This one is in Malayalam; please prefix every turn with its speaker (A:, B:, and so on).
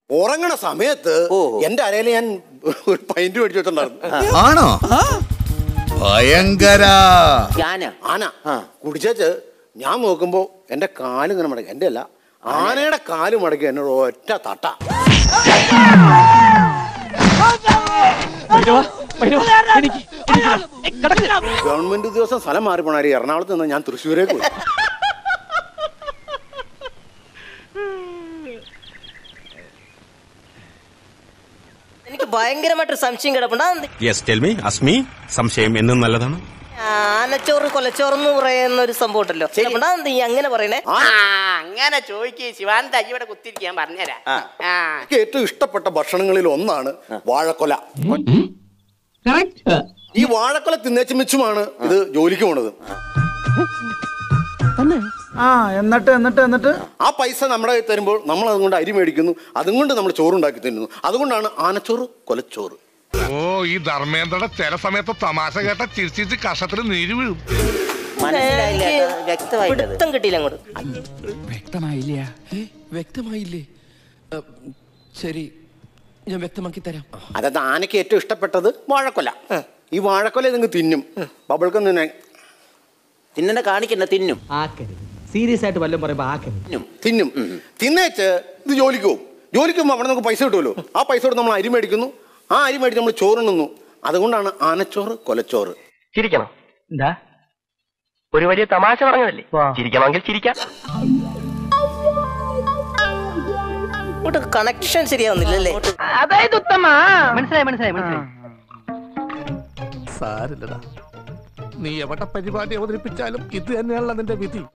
A: ഉറങ്ങണ സമയത്ത് എന്റെ അരയിൽ ഞാൻ ഒരു പൈന്റ് മേടിച്ചു വെച്ചിട്ടുണ്ടായിരുന്നു
B: ആണോ ഭയങ്കര
C: ഞാന്
A: ആന കുടിച്ചേച്ച് ഞാൻ നോക്കുമ്പോ എന്റെ കാല് ഇങ്ങനെ മടക്കി എന്റെ അല്ല ആനയുടെ കാല് മടക്കി എന്നോട് ഒറ്റ തട്ട ഗവൺമെന്റ് ഉദ്യോഗസ്ഥൻ സ്ഥലം മാറി പോണാരി എറണാകുളത്ത് നിന്ന് ഞാൻ തൃശ്ശൂരേക്ക് പോയി
D: എനിക്ക് ഭയങ്കരമായിട്ടൊരു സംശയം കിടപ്പുണ്ട് അതെന്ത്
E: യെസ് ടെൽ മീ അസ്മി സംശയം എന്നും നല്ലതാണ്
D: ആനച്ചോറ് കൊലച്ചോറ് എന്ന് പറയുന്ന ഒരു സംഭവം ഉണ്ടല്ലോ കിടപ്പുണ്ട് അതെന്ത് ഈ അങ്ങനെ പറയണേ
C: ആ അങ്ങനെ ചോദിക്ക് ശിവാനന്ദ അജി ഇവിടെ കുത്തിരിക്കാൻ പറഞ്ഞുതരാം ആ
A: എനിക്ക് ഏറ്റവും ഇഷ്ടപ്പെട്ട ഭക്ഷണങ്ങളിൽ ഒന്നാണ് വാഴക്കൊല ഈ വാഴക്കൊല തിന്നേച്ചും വെച്ചുമാണ് ഇത് ജോലിക്ക് പോണത്
F: ആ എന്നിട്ട് എന്നിട്ട് എന്നിട്ട്
A: ആ പൈസ നമ്മുടെ കയ്യിൽ തരുമ്പോൾ നമ്മൾ അതുകൊണ്ട് അരി മേടിക്കുന്നു അതുകൊണ്ട് നമ്മൾ ചോറുണ്ടാക്കി തിന്നുന്നു അതുകൊണ്ടാണ് ആനച്ചോറ് കൊലച്ചോറ്
G: ഓ ഈ ധർമ്മേന്ദ്രയുടെ ചില സമയത്ത് തമാശ കേട്ട ചിരിച്ചിരിച്ച് കഷത്തിൽ നീര് വീഴും
C: മനസ്സിലായില്ല കേട്ടോ, വ്യക്തമായിട്ടത്
D: പിടുത്തം കിട്ടിയില്ല അങ്ങോട്ട്
H: വ്യക്തമായില്ല വ്യക്തമായില്ലേ അ, ശരി ഞാൻ വ്യക്തമാക്കി തരാം
A: അതായത് ആനയ്ക്ക് ഏറ്റവും ഇഷ്ടപ്പെട്ടത് വാഴക്കൊല ഈ വാഴക്കൊല നിങ്ങൾ തിന്നും ബബിൾക്കം തന്നെ
C: തിന്നെ കാണിക്കണ്ട തിന്നും
F: ആക്കരുത് സീരിയസ് ആയിട്ട് വല്ലതും പറയുമ്പോ ആക്കരുത്
C: തിന്നും
A: തിന്നും തിന്നേച്ച് ഇത് ജോലിക്ക് പോകും ജോലിക്ക് പോകുമ്പോൾ അവിടെ നമുക്ക് പൈസ കിട്ടുമല്ലോ ആ പൈസ കൊടുത്ത് നമ്മൾ അരി മേടിക്കുന്നു ആ അരി മേടിച്ച് നമ്മൾ ചോറുണ്ണുന്നു അതുകൊണ്ടാണ് ആനച്ചോറ് കൊലച്ചോറ്
I: ചിരിക്കണം
F: എന്താ
I: ഒരു വലിയ തമാശ പറഞ്ഞതല്ലേ ചിരിക്കണമെങ്കിൽ ചിരിക്കാം
D: അങ്ങോട്ട് കണക്ഷൻ ശരിയാവുന്നില്ലല്ലേ
I: അതായത് ഉത്തമ
F: മനസ്സിലായി മനസ്സിലായി മനസ്സിലായി
G: സാരില്ലടാ നീ എവിടെ പരിപാടി അവതരിപ്പിച്ചാലും ഇത് തന്നെയാണല്ലോ നിന്റെ വിധി